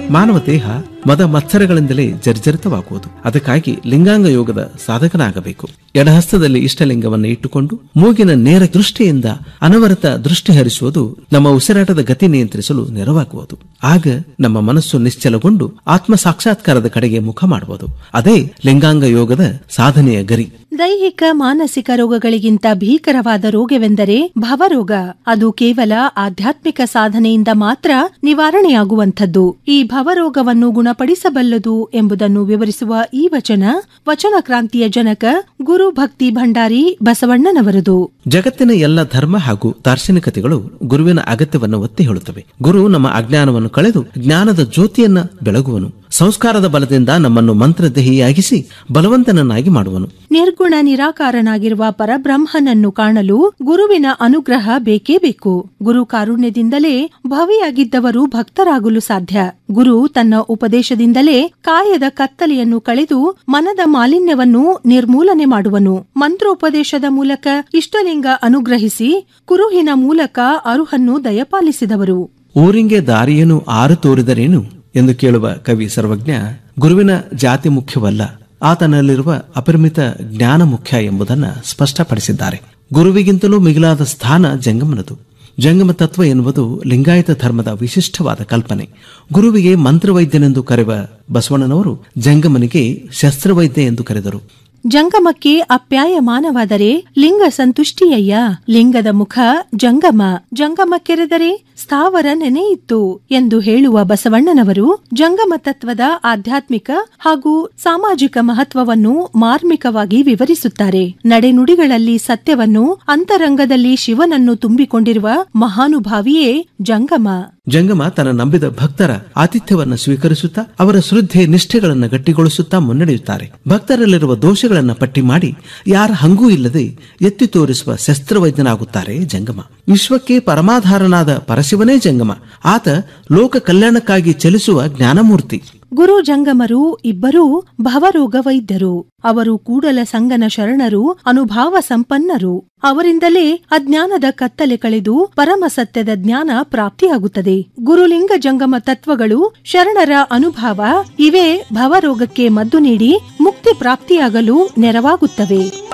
ಮಾನವ ದೇಹ ಮದ ಮತ್ಸರಗಳಿಂದಲೇ ಜರ್ಜರಿತವಾಗುವುದು ಅದಕ್ಕಾಗಿ ಲಿಂಗಾಂಗ ಯೋಗದ ಸಾಧಕನಾಗಬೇಕು ಎಡಹಸ್ತದಲ್ಲಿ ಇಷ್ಟಲಿಂಗವನ್ನು ಇಟ್ಟುಕೊಂಡು ಮೂಗಿನ ನೇರ ದೃಷ್ಟಿಯಿಂದ ಅನವರತ ದೃಷ್ಟಿ ಹರಿಸುವುದು ನಮ್ಮ ಉಸಿರಾಟದ ಗತಿ ನಿಯಂತ್ರಿಸಲು ನೆರವಾಗುವುದು ಆಗ ನಮ್ಮ ಮನಸ್ಸು ನಿಶ್ಚಲಗೊಂಡು ಆತ್ಮ ಸಾಕ್ಷಾತ್ಕಾರದ ಕಡೆಗೆ ಮುಖ ಮಾಡುವುದು ಅದೇ ಲಿಂಗಾಂಗ ಯೋಗದ ಸಾಧನೆಯ ಗರಿ ದೈಹಿಕ ಮಾನಸಿಕ ರೋಗಗಳಿಗಿಂತ ಭೀಕರವಾದ ರೋಗವೆಂದರೆ ಭವರೋಗ ಅದು ಕೇವಲ ಆಧ್ಯಾತ್ಮಿಕ ಸಾಧನೆಯಿಂದ ಮಾತ್ರ ನಿವಾರಣೆಯಾಗುವಂಥದ್ದು ಈ ಭವರೋಗವನ್ನು ಗುಣಪಡಿಸಬಲ್ಲದು ಎಂಬುದನ್ನು ವಿವರಿಸುವ ಈ ವಚನ ವಚನ ಕ್ರಾಂತಿಯ ಜನಕ ಗುರು ಭಕ್ತಿ ಭಂಡಾರಿ ಬಸವಣ್ಣನವರದು ಜಗತ್ತಿನ ಎಲ್ಲ ಧರ್ಮ ಹಾಗೂ ದಾರ್ಶನಿಕತೆಗಳು ಗುರುವಿನ ಅಗತ್ಯವನ್ನು ಒತ್ತಿ ಹೇಳುತ್ತವೆ ಗುರು ನಮ್ಮ ಅಜ್ಞಾನವನ್ನು ಕಳೆದು ಜ್ಞಾನದ ಜ್ಯೋತಿಯನ್ನ ಬೆಳಗುವನು ಸಂಸ್ಕಾರದ ಬಲದಿಂದ ನಮ್ಮನ್ನು ಮಂತ್ರದೇಹಿಯಾಗಿಸಿ ಬಲವಂತನನ್ನಾಗಿ ಮಾಡುವನು ನಿರ್ಗುಣ ನಿರಾಕಾರನಾಗಿರುವ ಪರಬ್ರಹ್ಮನನ್ನು ಕಾಣಲು ಗುರುವಿನ ಅನುಗ್ರಹ ಬೇಕೇ ಬೇಕು ಗುರು ಕಾರುಣ್ಯದಿಂದಲೇ ಭವಿಯಾಗಿದ್ದವರು ಭಕ್ತರಾಗಲು ಸಾಧ್ಯ ಗುರು ತನ್ನ ಉಪದೇಶದಿಂದಲೇ ಕಾಯದ ಕತ್ತಲೆಯನ್ನು ಕಳೆದು ಮನದ ಮಾಲಿನ್ಯವನ್ನು ನಿರ್ಮೂಲನೆ ಮಾಡುವನು ಮಂತ್ರೋಪದೇಶದ ಮೂಲಕ ಇಷ್ಟಲಿಂಗ ಅನುಗ್ರಹಿಸಿ ಕುರುಹಿನ ಮೂಲಕ ಅರುಹನ್ನು ದಯಪಾಲಿಸಿದವರು ಊರಿಂಗೆ ದಾರಿಯನ್ನು ಆರು ತೋರಿದರೇನು ಎಂದು ಕೇಳುವ ಕವಿ ಸರ್ವಜ್ಞ ಗುರುವಿನ ಜಾತಿ ಮುಖ್ಯವಲ್ಲ ಆತನಲ್ಲಿರುವ ಅಪರಿಮಿತ ಜ್ಞಾನ ಮುಖ್ಯ ಎಂಬುದನ್ನು ಸ್ಪಷ್ಟಪಡಿಸಿದ್ದಾರೆ ಗುರುವಿಗಿಂತಲೂ ಮಿಗಿಲಾದ ಸ್ಥಾನ ಜಂಗಮನದು ಜಂಗಮ ತತ್ವ ಎನ್ನುವುದು ಲಿಂಗಾಯತ ಧರ್ಮದ ವಿಶಿಷ್ಟವಾದ ಕಲ್ಪನೆ ಗುರುವಿಗೆ ಮಂತ್ರವೈದ್ಯನೆಂದು ಕರೆಯುವ ಬಸವಣ್ಣನವರು ಜಂಗಮನಿಗೆ ಶಸ್ತ್ರವೈದ್ಯ ಎಂದು ಕರೆದರು ಜಂಗಮಕ್ಕೆ ಅಪ್ಯಾಯಮಾನವಾದರೆ ಲಿಂಗ ಸಂತುಷ್ಟಿಯಯ್ಯ ಲಿಂಗದ ಮುಖ ಜಂಗಮ ಜಂಗಮ ಕೆರೆದರೆ ಸ್ಥಾವರ ನೆನೆಯಿತ್ತು ಎಂದು ಹೇಳುವ ಬಸವಣ್ಣನವರು ಜಂಗಮ ತತ್ವದ ಆಧ್ಯಾತ್ಮಿಕ ಹಾಗೂ ಸಾಮಾಜಿಕ ಮಹತ್ವವನ್ನು ಮಾರ್ಮಿಕವಾಗಿ ವಿವರಿಸುತ್ತಾರೆ ನಡೆನುಡಿಗಳಲ್ಲಿ ಸತ್ಯವನ್ನು ಅಂತರಂಗದಲ್ಲಿ ಶಿವನನ್ನು ತುಂಬಿಕೊಂಡಿರುವ ಮಹಾನುಭಾವಿಯೇ ಜಂಗಮ ಜಂಗಮ ತನ್ನ ನಂಬಿದ ಭಕ್ತರ ಆತಿಥ್ಯವನ್ನು ಸ್ವೀಕರಿಸುತ್ತಾ ಅವರ ಶ್ರದ್ಧೆ ನಿಷ್ಠೆಗಳನ್ನು ಗಟ್ಟಿಗೊಳಿಸುತ್ತಾ ಮುನ್ನಡೆಯುತ್ತಾರೆ ಭಕ್ತರಲ್ಲಿರುವ ದೋಷಗಳನ್ನು ಪಟ್ಟಿ ಮಾಡಿ ಯಾರ ಹಂಗೂ ಇಲ್ಲದೆ ಎತ್ತಿ ತೋರಿಸುವ ಶಸ್ತ್ರವೈದ್ಯನಾಗುತ್ತಾರೆ ಜಂಗಮ ವಿಶ್ವಕ್ಕೆ ಪರಮಾಧಾರನಾದ ಪರಶಿವನೇ ಜಂಗಮ ಆತ ಲೋಕ ಕಲ್ಯಾಣಕ್ಕಾಗಿ ಚಲಿಸುವ ಜ್ಞಾನಮೂರ್ತಿ ಗುರು ಜಂಗಮರು ಇಬ್ಬರೂ ಭವರೋಗ ವೈದ್ಯರು ಅವರು ಕೂಡಲ ಸಂಗನ ಶರಣರು ಅನುಭಾವ ಸಂಪನ್ನರು ಅವರಿಂದಲೇ ಅಜ್ಞಾನದ ಕತ್ತಲೆ ಕಳೆದು ಪರಮ ಸತ್ಯದ ಜ್ಞಾನ ಪ್ರಾಪ್ತಿಯಾಗುತ್ತದೆ ಗುರುಲಿಂಗ ಜಂಗಮ ತತ್ವಗಳು ಶರಣರ ಅನುಭವ ಇವೇ ಭವರೋಗಕ್ಕೆ ಮದ್ದು ನೀಡಿ ಮುಕ್ತಿ ಪ್ರಾಪ್ತಿಯಾಗಲು ನೆರವಾಗುತ್ತವೆ